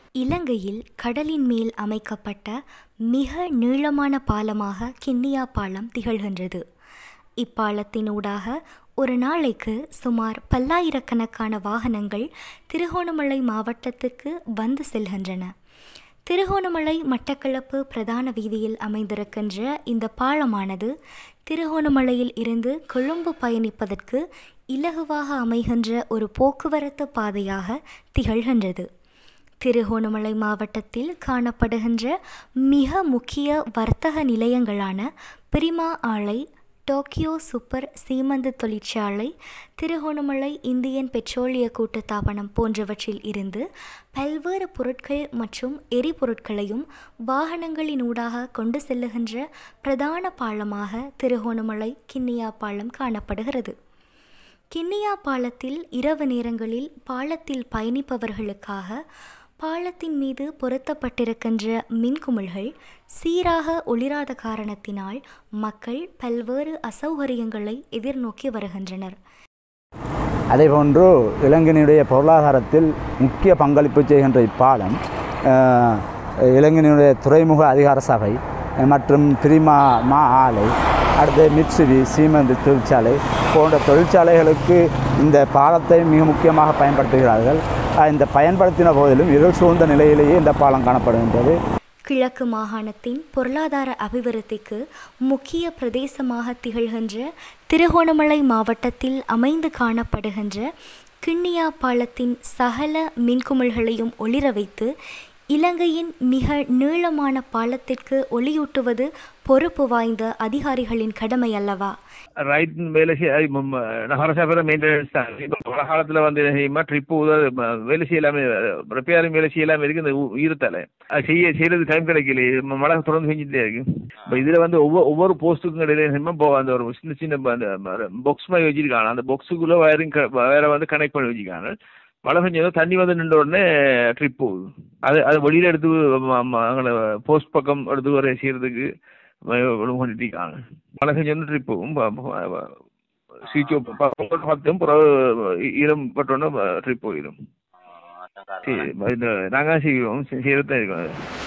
இலங்கையில் கடலின் மேல் அமைக்கப்பட்ட மிக நீளமான பாலமாக கிண்ணியா பாலம் திகழ்கின்றது இப்பாலத்தினூடாக ஒரு நாளைக்கு சுமார் பல்லாயிரக்கணக்கான வாகனங்கள் திருகோணமலை மாவட்டத்துக்கு வந்து செல்கின்றன திருகோணமலை மட்டக்களப்பு பிரதான வீதியில் அமைந்திருக்கின்ற இந்த பாலமானது திருகோணமலையில் இருந்து கொழும்பு பயணிப்பதற்கு இலகுவாக அமைகின்ற ஒரு போக்குவரத்து பாதையாக திகழ்கின்றது திருகோணமலை மாவட்டத்தில் காணப்படுகின்ற மிக முக்கிய வர்த்தக நிலையங்களான பிரிமா ஆலை டோக்கியோ சூப்பர் சீமந்து தொழிற்சாலை திருகோணமலை இந்தியன் பெட்ரோலிய கூட்டுத்தாபனம் போன்றவற்றில் இருந்து பல்வேறு பொருட்கள் மற்றும் எரிபொருட்களையும் வாகனங்களினூடாக கொண்டு செல்லுகின்ற பிரதான பாலமாக திருகோணமலை கிண்ணியா பாலம் காணப்படுகிறது கிண்ணியா பாலத்தில் இரவு நேரங்களில் பாலத்தில் பயணிப்பவர்களுக்காக பாலத்தின் மீது பொருத்தப்பட்டிருக்கின்ற மின்குமிழ்கள் சீராக ஒளிராத காரணத்தினால் மக்கள் பல்வேறு அசௌகரியங்களை எதிர்நோக்கி வருகின்றனர் அதேபோன்று இலங்கையினுடைய பொருளாதாரத்தில் முக்கிய பங்களிப்பு செய்கின்ற இப்பாலம் அஹ், இலங்கையினுடைய துறைமுக அதிகார சபை மற்றும் பிரிமா மா ஆலை அடுத்து மிட்சுவி சீமெந்து தொழிற்சாலை போன்ற தொழிற்சாலைகளுக்கு இந்த பாலத்தை மிக முக்கியமாக பயன்படுத்துகிறார்கள் அஹ், இந்த பயன்படுத்தின போதிலும் இருள் சூழ்ந்த நிலையிலேயே இந்த பாலம் காணப்படுகின்றது கிழக்கு மாகாணத்தின் பொருளாதார அபிவிருத்திக்கு முக்கிய பிரதேசமாக திகழ்கின்ற திருகோணமலை மாவட்டத்தில் அமைந்து காணப்படுகின்ற கிண்ணியா பாலத்தின் சகல மின்குமிழ்களையும் ஒளிர வைத்து இலங்கையின் மிக நீளமான பாலத்திற்கு ஒளியூட்டுவது பொறுப்பு வாய்ந்த அதிகாரிகளின் கடமை அல்லவா ரைட் வேலை செய்ய ம- நகரசபை மெயின்டெனன்ஸ் தான் இப்போ பல காலத்தில் வந்து என்ன செய்யுமா ட்ரிப்பு வேலை செய்யலாமே ரிப்பேரிங் வேலை செய்யலாமே இருக்கு இந்த உ- ஈரத்தால அது செய்ய செய்யறது டைம் கிடைக்கலையே ம- மழை தொடர்ந்து செஞ்சுட்டே இருக்கு இப்போ இதில் வந்து ஒவ்வொரு ஒவ்வொரு போஸ்ட்டுக்கும் இடையில என்னமா இப்போ அந்த ஒரு சின்ன சின்ன ப- அந்த பாக்ஸ் மாதிரி வச்சிருக்காங்க அந்த பாக்ஸுக்குள்ளே வயரிங் வேற வந்து கனெக்ட் பண்ணி வச்சிருக்காங்க மழை பெஞ்சதும் தண்ணி வந்து நின்ற உடனே ட்ரிப் போகுது அது அது வெளியில் எடுத்து அங்கே போஸ்ட் பக்கம் எடுத்து வர செய்யறதுக்கு பண்ணிட்டு மழை செஞ்சோன்னு ட்ரிப் போகும் சீச்சோ பார்த்தும் பிறகு ஈரம் பட்டோன்னே ட்ரிப் போயிடும் சரி இந்த நாங்கள் செய்வோம் செய்யறது தான் இருக்கோம்